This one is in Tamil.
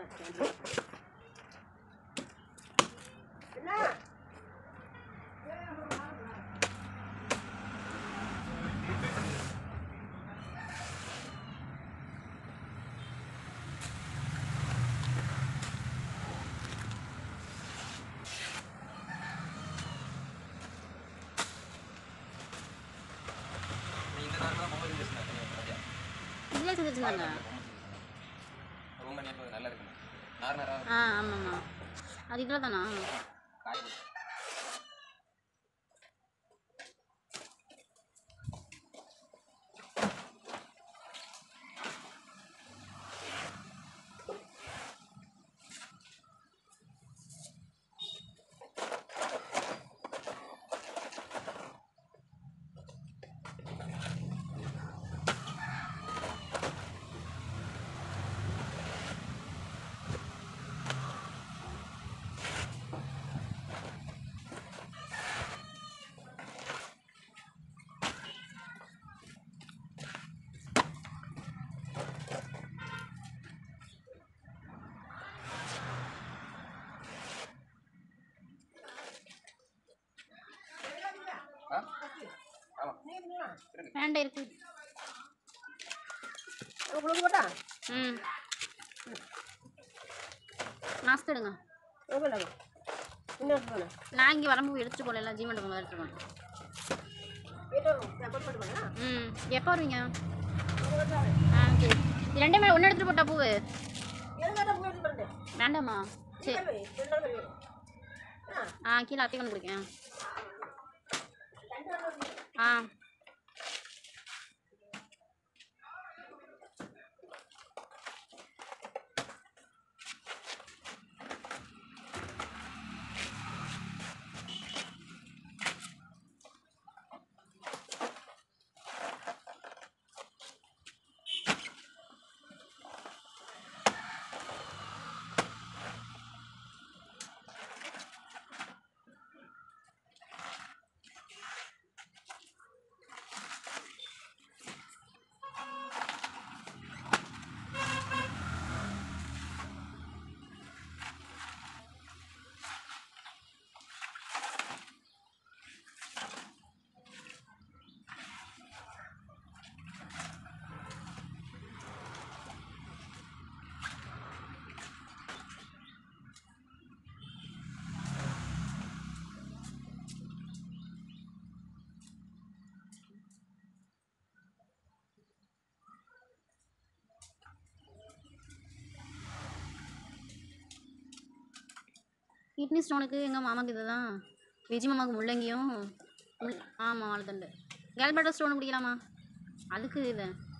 நீ இந்த நாள் தான் பொம்மை செஞ்சு வச்சிருந்தாங்க இதில் செஞ்சு வச்சுருந்தாங்க ரொம்ப நேரம் நல்லா இருக்கு நார் நாரா ஆ ஆமாம்மா அது இதில் தானா காய் ஆ ஆமாம் வேண்டாம் இருக்கு உங்களுக்கு போட்டா ம் நாஸ்து எடுங்க உங்களுக்கு இன்னும் போனேன் நான் இங்கே வரும்போது எடுத்துட்டு போகல எல்லாம் ஜீவன் போகும்போது எடுத்துட்டு போனேன் வீட்டு போட்டு போட்டு போனா ம் எப்போ வருவீங்க ஆ சரி இது ரெண்டே மேலே ஒன்று எடுத்துகிட்டு போட்டா பூவு எதுக்காக போட்டு போட்டு வேண்டாமா சரி ரெண்டு நாள் கழிவு. ஆ ஆ கீழே அத்தை கொண்டு கொடுக்கேன் ரெண்டு நாள் கழிவு. ஆ கிட்னி ஸ்டோனுக்கு எங்கள் மாமாக்கு இதுதான் விஜய் மாமாவுக்கு முள்ளங்கியும் முள் ஆமாம் வாழைத்தண்டு கேல்பேட்டர் ஸ்டோன் குடிக்கலாமா அதுக்கு இது